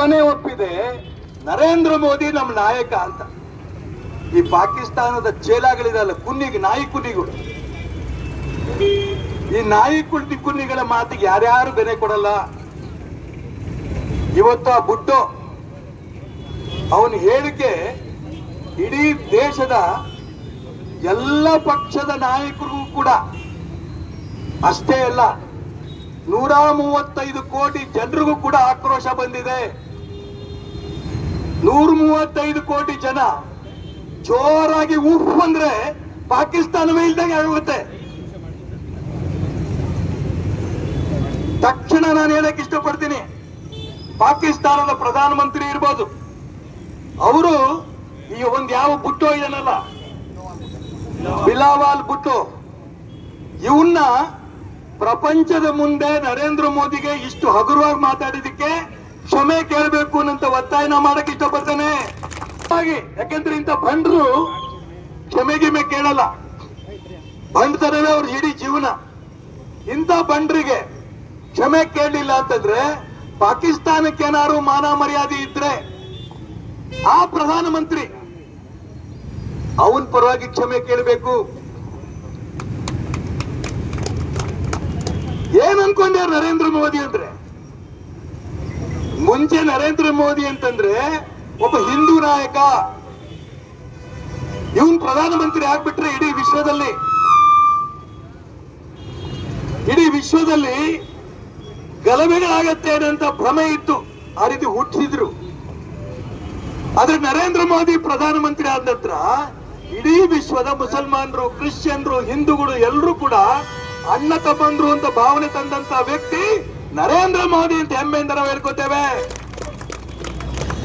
ವಿಶ್ವನೇ ಒಪ್ಪಿದೆ ನರೇಂದ್ರ ಮೋದಿ ನಮ್ಮ ನಾಯಕ ಅಂತ ಈ ಪಾಕಿಸ್ತಾನದ ಚೇಲಾಗಳಿದಲ್ಲ ಕುನ್ನಿಗೆ ನಾಯಿ ಕುನ್ನಿಗಳು ಈ ನಾಯಿ ಕುಂಟಿ ಕುನ್ನಿಗಳ ಮಾತಿಗೆ ಯಾರ್ಯಾರು ಬೆಲೆ ಕೊಡಲ್ಲ ಇವತ್ತು ಆ ಬುಡ್ಡೋ ಅವನ ಹೇಳಿಕೆ ಇಡೀ ದೇಶದ ಎಲ್ಲ ಪಕ್ಷದ ನಾಯಕರಿಗೂ ಕೂಡ ಅಷ್ಟೇ ಅಲ್ಲ ನೂರ ಮೂವತ್ತೈದು ಕೋಟಿ ಜನರಿಗೂ ಕೂಡ ಆಕ್ರೋಶ ಬಂದಿದೆ ನೂರ ಮೂವತ್ತೈದು ಕೋಟಿ ಜನ ಜೋರಾಗಿ ಉಫ್ ಅಂದ್ರೆ ಪಾಕಿಸ್ತಾನವೇ ಇಲ್ದಂಗೆ ಆಗುತ್ತೆ ತಕ್ಷಣ ನಾನು ಹೇಳಕ್ ಇಷ್ಟಪಡ್ತೀನಿ ಪಾಕಿಸ್ತಾನದ ಪ್ರಧಾನಮಂತ್ರಿ ಇರ್ಬೋದು ಅವರು ಈ ಒಂದ್ ಯಾವ ಬುಟ್ಟೋ ಇದನ್ನಲ್ಲ ಬಿಲಾವಾಲ್ ಬುಟ್ಟೋ ಇವನ್ನ ಪ್ರಪಂಚದ ಮುಂದೆ ನರೇಂದ್ರ ಮೋದಿಗೆ ಇಷ್ಟು ಹಗುರವಾಗಿ ಮಾತಾಡಿದಕ್ಕೆ ಕ್ಷಮೆ ಕೇಳಬೇಕು ಅನ್ನಂತ ಒತ್ತಾಯನ ಮಾಡಕ್ ಇಷ್ಟಪಡ್ತೇನೆ ಹಾಗೆ ಯಾಕಂದ್ರೆ ಇಂಥ ಬಂಡ್ರು ಕ್ಷಮೆ ಗಿಮೆ ಕೇಳಲ್ಲ ಬಂಡ್ತನವೇ ಅವ್ರ ಇಡೀ ಜೀವನ ಇಂಥ ಬಂಡ್ರಿಗೆ ಕ್ಷಮೆ ಕೇಳಲಿಲ್ಲ ಅಂತಂದ್ರೆ ಪಾಕಿಸ್ತಾನಕ್ಕೆ ಏನಾದ್ರು ಮಾನ ಮರ್ಯಾದೆ ಇದ್ರೆ ಆ ಪ್ರಧಾನಮಂತ್ರಿ ಅವನ್ ಪರವಾಗಿ ಕ್ಷಮೆ ಕೇಳಬೇಕು ಏನ್ ಅನ್ಕೊಂಡ್ಯಾರ ನರೇಂದ್ರ ಮೋದಿ ಅಂದ್ರೆ ಮುಂಚೆ ನರೇಂದ್ರ ಮೋದಿ ಅಂತಂದ್ರೆ ಒಬ್ಬ ಹಿಂದೂ ನಾಯಕ ಇವನ್ ಪ್ರಧಾನಮಂತ್ರಿ ಆಗ್ಬಿಟ್ರೆ ಇಡೀ ವಿಶ್ವದಲ್ಲಿ ಇಡೀ ವಿಶ್ವದಲ್ಲಿ ಗಲಭೆಗಳಾಗತ್ತೆ ಅನ್ನೋ ಭ್ರಮೆ ಇತ್ತು ಆ ರೀತಿ ಹುಟ್ಟಿಸಿದ್ರು ಆದ್ರೆ ನರೇಂದ್ರ ಮೋದಿ ಪ್ರಧಾನಮಂತ್ರಿ ಆದ ನಂತರ ಇಡೀ ವಿಶ್ವದ ಮುಸಲ್ಮಾನರು ಕ್ರಿಶ್ಚಿಯನ್ರು ಹಿಂದೂಗಳು ಎಲ್ಲರೂ ಕೂಡ ಅಣ್ಣ ತಮ್ಮಂದ್ರು ಅಂತ ಭಾವನೆ ತಂದಂತ ವ್ಯಕ್ತಿ ನರೇಂದ್ರ ಮೋದಿ ಅಂತ ಹೆಮ್ಮೆಯಿಂದ ನಾವು ಹೇಳ್ಕೊತೇವೆ